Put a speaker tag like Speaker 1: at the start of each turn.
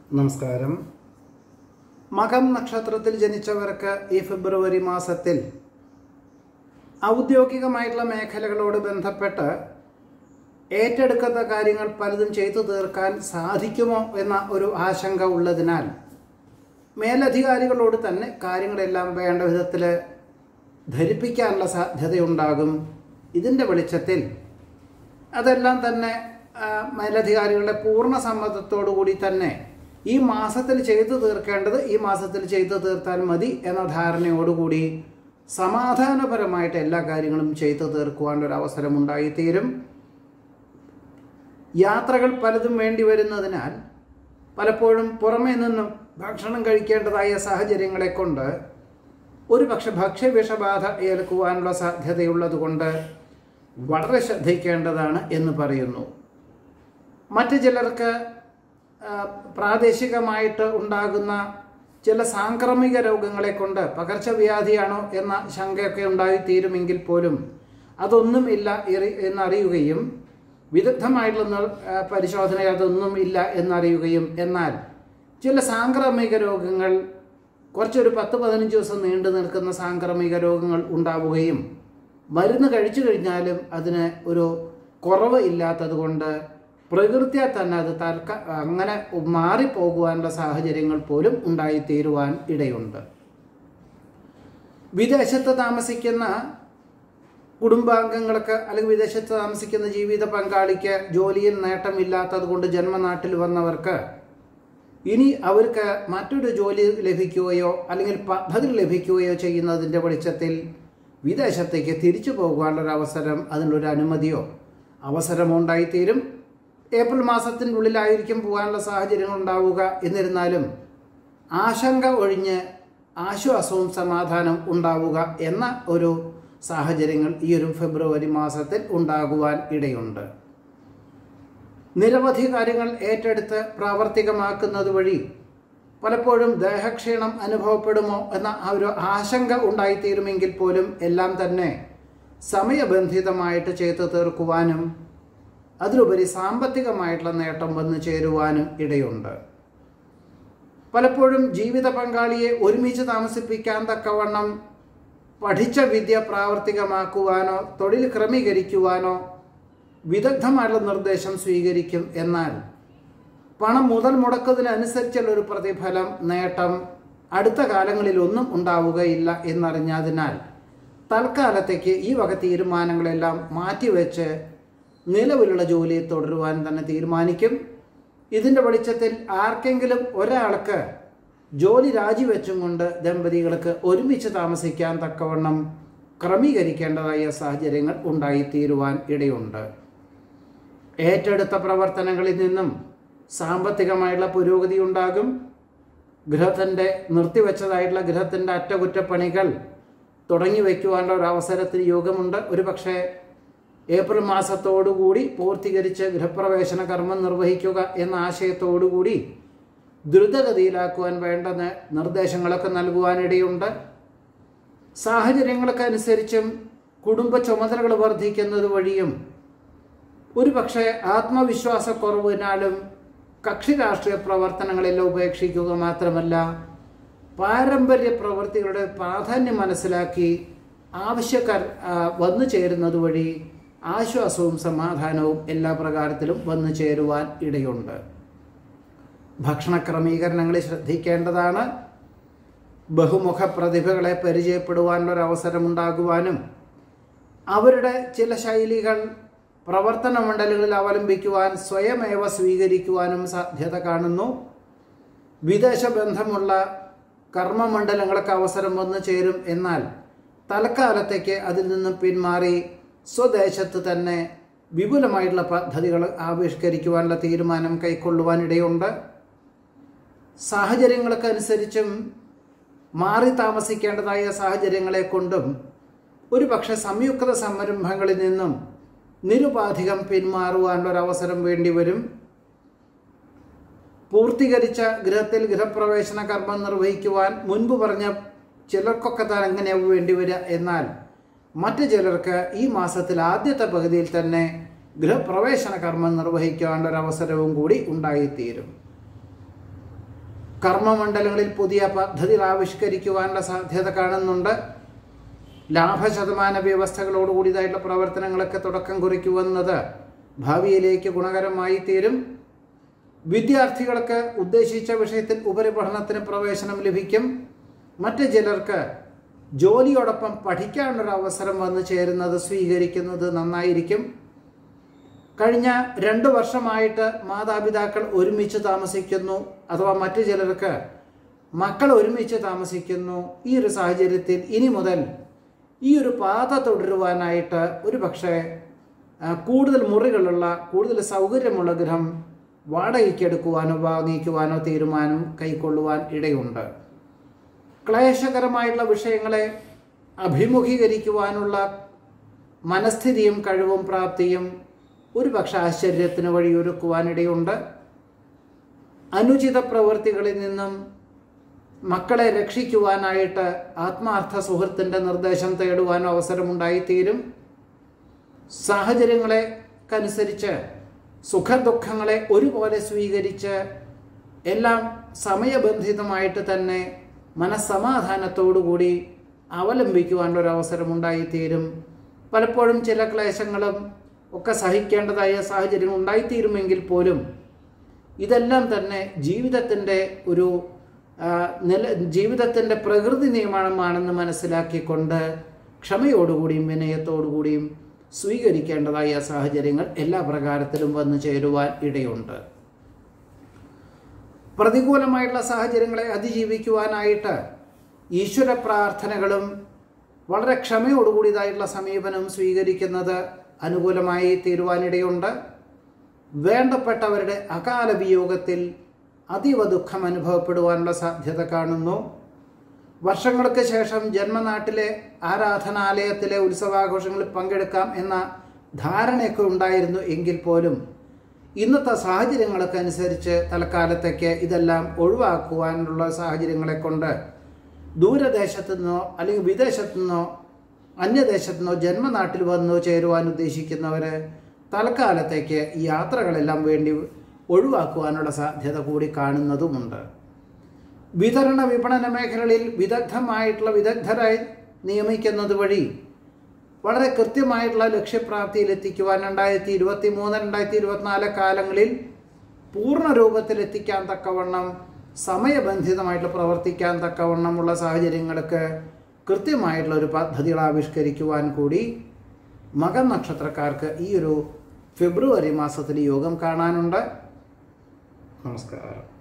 Speaker 1: നമസ്കാരം മകം നക്ഷത്രത്തിൽ ജനിച്ചവർക്ക് ഈ ഫെബ്രുവരി മാസത്തിൽ ഔദ്യോഗികമായിട്ടുള്ള മേഖലകളോട് ബന്ധപ്പെട്ട് ഏറ്റെടുക്കുന്ന കാര്യങ്ങൾ പലതും ചെയ്തു തീർക്കാൻ സാധിക്കുമോ എന്ന ഒരു ആശങ്ക ഉള്ളതിനാൽ മേലധികാരികളോട് തന്നെ കാര്യങ്ങളെല്ലാം വേണ്ട വിധത്തിൽ ധരിപ്പിക്കാനുള്ള സാധ്യതയുണ്ടാകും ഇതിൻ്റെ വെളിച്ചത്തിൽ അതെല്ലാം തന്നെ ആ, മേലധികാരികളുടെ പൂർണ്ണ സമ്മതത്തോടു കൂടി തന്നെ ഈ മാസത്തിൽ ചെയ്തു തീർക്കേണ്ടത് ഈ മാസത്തിൽ ചെയ്തു തീർത്താൽ മതി എന്ന ധാരണയോടുകൂടി സമാധാനപരമായിട്ട് എല്ലാ കാര്യങ്ങളും ചെയ്തു തീർക്കുവാനുള്ള ഒരു അവസരം ഉണ്ടായിത്തീരും യാത്രകൾ പലതും വേണ്ടി വരുന്നതിനാൽ പലപ്പോഴും പുറമേ നിന്നും ഭക്ഷണം കഴിക്കേണ്ടതായ സാഹചര്യങ്ങളെ കൊണ്ട് ഒരു പക്ഷെ ഭക്ഷ്യവിഷബാധ ഏൽക്കുവാനുള്ള സാധ്യതയുള്ളതുകൊണ്ട് വളരെ ശ്രദ്ധിക്കേണ്ടതാണ് എന്ന് പറയുന്നു മറ്റ് ചിലർക്ക് ആ, പ്രാദേശികമായിട്ട് ഉണ്ടാകുന്ന ചില സാംക്രമിക രോഗങ്ങളെ കൊണ്ട് പകർച്ചവ്യാധിയാണോ എന്ന ശങ്കയൊക്കെ ഉണ്ടായിത്തീരുമെങ്കിൽ പോലും അതൊന്നും ഇല്ല എറി- എന്നറിയുകയും വിദഗ്ധമായിട്ടുള്ള നിർ- ആ, പരിശോധന അതൊന്നും ഇല്ല എന്നറിയുകയും എന്നാൽ ചില സാംക്രമിക രോഗങ്ങൾ കുറച്ചൊരു പത്ത് പതിനഞ്ച് ദിവസം നീണ്ടു നിൽക്കുന്ന സാംക്രമിക രോഗങ്ങൾ ഉണ്ടാവുകയും മരുന്ന് കഴിച്ചു കഴിഞ്ഞാലും അതിന് ഒരു കുറവ് ഇല്ലാത്തത് കൊണ്ട് പ്രകൃത്യാ തന്നെ അത് തൽക്ക അങ്ങനെ മാറിപ്പോകുവാനുള്ള സാഹചര്യങ്ങൾ പോലും ഉണ്ടായിത്തീരുവാൻ ഇടയുണ്ട് വിദേശത്ത് താമസിക്കുന്ന കുടുംബാംഗങ്ങൾക്ക് അല്ലെങ്കിൽ വിദേശത്ത് താമസിക്കുന്ന ജീവിത പങ്കാളിക്ക് ജോലിയിൽ നേട്ടമില്ലാത്തത് കൊണ്ട് ജന്മനാട്ടിൽ വന്നവർക്ക് ഇനി അവർക്ക് മറ്റൊരു ജോലി ലഭിക്കുകയോ അല്ലെങ്കിൽ പദ്ധതി ലഭിക്കുകയോ ചെയ്യുന്നതിൻ്റെ വെളിച്ചത്തിൽ വിദേശത്തേക്ക് തിരിച്ചു പോകുവാനുള്ളൊരു അവസരം അതിനുള്ളൊരു അനുമതിയോ അവസരമോ ഉണ്ടായിത്തീരും ഏപ്രിൽ മാസത്തിൻ്റെ ഉള്ളിലായിരിക്കും പോകാനുള്ള സാഹചര്യങ്ങൾ ഉണ്ടാവുക എന്നിരുന്നാലും ആശങ്ക ഒഴിഞ്ഞ് ആശ്വാസവും സമാധാനവും ഉണ്ടാവുക എന്ന ഒരു സാഹചര്യങ്ങൾ ഈ ഒരു ഫെബ്രുവരി മാസത്തിൽ ഉണ്ടാകുവാൻ ഇടയുണ്ട് നിരവധി കാര്യങ്ങൾ ഏറ്റെടുത്ത് പ്രാവർത്തികമാക്കുന്നത് വഴി പലപ്പോഴും ദേഹക്ഷീണം അനുഭവപ്പെടുമോ എന്ന ആ ഒരു ആശങ്ക ഉണ്ടായിത്തീരുമെങ്കിൽ പോലും എല്ലാം തന്നെ സമയബന്ധിതമായിട്ട് ചെയ്തു തീർക്കുവാനും അതിലുപരി സാമ്പത്തികമായിട്ടുള്ള നേട്ടം വന്നു ചേരുവാനും ഇടയുണ്ട് പലപ്പോഴും ജീവിത പങ്കാളിയെ ഒരുമിച്ച് താമസിപ്പിക്കാൻ തക്കവണ്ണം പഠിച്ച വിദ്യ പ്രാവർത്തികമാക്കുവാനോ തൊഴിൽ ക്രമീകരിക്കുവാനോ വിദഗ്ധമായിട്ടുള്ള നിർദ്ദേശം സ്വീകരിക്കും എന്നാൽ പണം മുതൽ മുടക്കുന്നതിനനുസരിച്ചുള്ള ഒരു പ്രതിഫലം നേട്ടം അടുത്ത കാലങ്ങളിലൊന്നും ഉണ്ടാവുകയില്ല എന്നറിഞ്ഞതിനാൽ തൽക്കാലത്തേക്ക് ഈ വക തീരുമാനങ്ങളെല്ലാം മാറ്റിവെച്ച് നിലവിലുള്ള ജോലി തുടരുവാൻ തന്നെ തീരുമാനിക്കും ഇതിൻ്റെ വെളിച്ചത്തിൽ ആർക്കെങ്കിലും ഒരാൾക്ക് ജോലി രാജിവെച്ചും കൊണ്ട് ദമ്പതികൾക്ക് ഒരുമിച്ച് താമസിക്കാൻ തക്കവണ്ണം ക്രമീകരിക്കേണ്ടതായ സാഹചര്യങ്ങൾ ഉണ്ടായിത്തീരുവാൻ ഇടയുണ്ട് ഏറ്റെടുത്ത പ്രവർത്തനങ്ങളിൽ നിന്നും സാമ്പത്തികമായുള്ള പുരോഗതി ഉണ്ടാകും ഗൃഹത്തിൻ്റെ നിർത്തിവെച്ചതായിട്ടുള്ള ഗൃഹത്തിൻ്റെ അറ്റകുറ്റപ്പണികൾ തുടങ്ങി വയ്ക്കുവാനുള്ള ഒരു അവസരത്തിന് യോഗമുണ്ട് ഒരു പക്ഷേ ഏപ്രിൽ മാസത്തോടുകൂടി പൂർത്തീകരിച്ച് ഗൃഹപ്രവേശന കർമ്മം നിർവഹിക്കുക എന്ന ആശയത്തോടുകൂടി ദ്രുതഗതിയിലാക്കുവാൻ വേണ്ട ന- നിർദ്ദേശങ്ങളൊക്കെ നൽകുവാനിടയുണ്ട് സാഹചര്യങ്ങൾക്ക് അനുസരിച്ചും കുടുംബ ചുമതലകൾ വർദ്ധിക്കുന്നത് വഴിയും ഒരു പക്ഷേ ആത്മവിശ്വാസക്കുറവിനാലും കക്ഷി രാഷ്ട്രീയ പ്രവർത്തനങ്ങളെല്ലാം ഉപേക്ഷിക്കുക മാത്രമല്ല പാരമ്പര്യ പ്രവൃത്തികളുടെ പ്രാധാന്യം മനസ്സിലാക്കി ആവശ്യക്കാർ ആ, വന്നു ചേരുന്നത് വഴി ആശ്വാസവും സമാധാനവും എല്ലാ പ്രകാരത്തിലും വന്നു ചേരുവാൻ ഇടയുണ്ട് ഭക്ഷണ ക്രമീകരണങ്ങളിൽ ശ്രദ്ധിക്കേണ്ടതാണ് ബഹുമുഖ പ്രതിഭകളെ പരിചയപ്പെടുവാനുള്ള ഒരു അവസരം ഉണ്ടാകുവാനും അവരുടെ ചില ശൈലികൾ പ്രവർത്തന മണ്ഡലങ്ങളിൽ അവലംബിക്കുവാൻ സ്വയമേവ സ്വീകരിക്കുവാനും സാധ്യത കാണുന്നു വിദേശ ബന്ധമുള്ള കർമ്മമണ്ഡലങ്ങൾക്ക് അവസരം വന്നു ചേരും എന്നാൽ തൽക്കാലത്തേക്ക് അതിൽ നിന്നും പിന്മാറി സ്വദേശത്ത് തന്നെ വിപുലമായിട്ടുള്ള പദ്ധതികൾ ആവിഷ്കരിക്കുവാനുള്ള തീരുമാനം കൈക്കൊള്ളുവാനിടയുണ്ട് സാഹചര്യങ്ങൾക്കനുസരിച്ചും മാറി താമസിക്കേണ്ടതായ സാഹചര്യങ്ങളെ കൊണ്ടും ഒരു പക്ഷെ സംയുക്ത സംരംഭങ്ങളിൽ നിന്നും നിരുപാധികം പിന്മാറുവാനുള്ള ഒരു അവസരം വേണ്ടിവരും പൂർത്തീകരിച്ച ഗൃഹത്തിൽ ഗൃഹപ്രവേശന കർമ്മം നിർവഹിക്കുവാൻ മുൻപ് പറഞ്ഞ ചിലർക്കൊക്കെ താൻ എങ്ങനെയാവും വേണ്ടിവരിക എന്നാൽ മറ്റു ചിലർക്ക് ഈ മാസത്തിൽ ആദ്യത്തെ പകുതിയിൽ തന്നെ ഗൃഹപ്രവേശന കർമ്മം നിർവഹിക്കാനുള്ള ഒരു അവസരവും കൂടി ഉണ്ടായിത്തീരും കർമ്മമണ്ഡലങ്ങളിൽ പുതിയ പദ്ധതികൾ ആവിഷ്കരിക്കുവാനുള്ള സാധ്യത കാണുന്നുണ്ട് ലാഭശതമാന വ്യവസ്ഥകളോടുകൂടിയതായിട്ടുള്ള പ്രവർത്തനങ്ങളൊക്കെ തുടക്കം കുറിക്കുമെന്നത് ഭാവിയിലേക്ക് ഗുണകരമായി തീരും വിദ്യാർത്ഥികൾക്ക് ഉദ്ദേശിച്ച വിഷയത്തിൽ ഉപരിപഠനത്തിന് പ്രവേശനം ലഭിക്കും മറ്റ് ചിലർക്ക് ജോലിയോടൊപ്പം പഠിക്കാനുള്ളൊരു അവസരം വന്നു ചേരുന്നത് സ്വീകരിക്കുന്നത് നന്നായിരിക്കും കഴിഞ്ഞ രണ്ട് വർഷമായിട്ട് മാതാപിതാക്കൾ ഒരുമിച്ച് താമസിക്കുന്നു അഥവാ മറ്റു ചിലർക്ക് മക്കൾ ഒരുമിച്ച് താമസിക്കുന്നു ഈ ഒരു സാഹചര്യത്തിൽ ഇനി മുതൽ ഈ ഒരു പാത തുടരുവാനായിട്ട് ഒരു പക്ഷേ ആ, കൂടുതൽ മുറികളുള്ള കൂടുതൽ സൗകര്യമുള്ള ഗൃഹം വാടകയ്ക്ക് എടുക്കുവാനോ വാങ്ങിക്കുവാനോ തീരുമാനം കൈക്കൊള്ളുവാൻ ഇടയുണ്ട് ക്ലേശകരമായുള്ള വിഷയങ്ങളെ അഭിമുഖീകരിക്കുവാനുള്ള മനസ്ഥിതിയും കഴിവും പ്രാപ്തിയും ഒരു പക്ഷെ ആശ്ചര്യത്തിന് വഴിയൊരുക്കുവാനിടയുണ്ട് അനുചിത പ്രവൃത്തികളിൽ നിന്നും മക്കളെ രക്ഷിക്കുവാനായിട്ട് ആത്മാർത്ഥ സുഹൃത്തിൻ്റെ നിർദ്ദേശം തേടുവാനോ അവസരമുണ്ടായിത്തീരും സാഹചര്യങ്ങളെ കനുസരിച്ച് സുഖദുഃഖങ്ങളെ ഒരുപോലെ സ്വീകരിച്ച് എല്ലാം സമയബന്ധിതമായിട്ട് തന്നെ മനസ്സമാധാനത്തോടുകൂടി അവലംബിക്കുവാനുള്ള ഒരു അവസരമുണ്ടായിത്തീരും പലപ്പോഴും ചില ക്ലേശങ്ങളും ഒക്കെ സഹിക്കേണ്ടതായ സാഹചര്യം ഉണ്ടായിത്തീരുമെങ്കിൽ പോലും ഇതെല്ലാം തന്നെ ജീവിതത്തിൻ്റെ ഒരു ആ, നില ജീവിതത്തിൻ്റെ പ്രകൃതി നിയമമാണെന്ന് മനസ്സിലാക്കിക്കൊണ്ട് ക്ഷമയോടുകൂടിയും വിനയത്തോടുകൂടിയും സ്വീകരിക്കേണ്ടതായ സാഹചര്യങ്ങൾ എല്ലാ പ്രകാരത്തിലും വന്നു ചേരുവാൻ ഇടയുണ്ട് പ്രതികൂലമായിട്ടുള്ള സാഹചര്യങ്ങളെ അതിജീവിക്കുവാനായിട്ട് ഈശ്വര പ്രാർത്ഥനകളും വളരെ ക്ഷമയോടുകൂടിയതായിട്ടുള്ള സമീപനവും സ്വീകരിക്കുന്നത് അനുകൂലമായി തീരുവാനിടയുണ്ട് വേണ്ടപ്പെട്ടവരുടെ അകാല വിയോഗത്തിൽ അതീവ ദുഃഖം അനുഭവപ്പെടുവാനുള്ള സാധ്യത കാണുന്നു വർഷങ്ങൾക്ക് ശേഷം ജന്മനാട്ടിലെ ആരാധനാലയത്തിലെ ഉത്സവാഘോഷങ്ങളിൽ പങ്കെടുക്കാം എന്ന ധാരണയൊക്കെ ഉണ്ടായിരുന്നു എങ്കിൽ പോലും ഇന്നത്തെ സാഹചര്യങ്ങളൊക്കെ അനുസരിച്ച് തൽക്കാലത്തേക്ക് ഇതെല്ലാം ഒഴിവാക്കുവാനുള്ള സാഹചര്യങ്ങളെ കൊണ്ട് ദൂരദേശത്തു നിന്നോ അല്ലെങ്കിൽ വിദേശത്തു നിന്നോ അന്യദേശത്തു നിന്നോ ജന്മനാട്ടിൽ വന്നു ചേരുവാൻ ഉദ്ദേശിക്കുന്നവർ തൽക്കാലത്തേക്ക് ഈ യാത്രകളെല്ലാം വേണ്ടി ഒഴിവാക്കുവാനുള്ള സാധ്യത കൂടി കാണുന്നതുമുണ്ട് വിതരണ വിപണന മേഖലകളിൽ വിദഗ്ധമായിട്ടുള്ള വിദഗ്ധരായി നിയമിക്കുന്നത് വഴി വളരെ കൃത്യമായിട്ടുള്ള ലക്ഷ്യപ്രാപ്തിയിൽ എത്തിക്കുവാൻ രണ്ടായിരത്തി ഇരുപത്തി മൂന്ന് രണ്ടായിരത്തി ഇരുപത്തിനാല് കാലങ്ങളിൽ പൂർണ്ണ രൂപത്തിൽ എത്തിക്കാൻ തക്കവണ്ണം സമയബന്ധിതമായിട്ട് പ്രവർത്തിക്കാൻ തക്കവണ്ണമുള്ള സാഹചര്യങ്ങൾക്ക് കൃത്യമായിട്ടുള്ള ഒരു പദ്ധതികൾ ആവിഷ്കരിക്കുവാൻ കൂടി മകൻ നക്ഷത്രക്കാർക്ക് ഈ ഒരു ഫെബ്രുവരി മാസത്തിൽ യോഗം കാണാനുണ്ട് നമസ്കാരം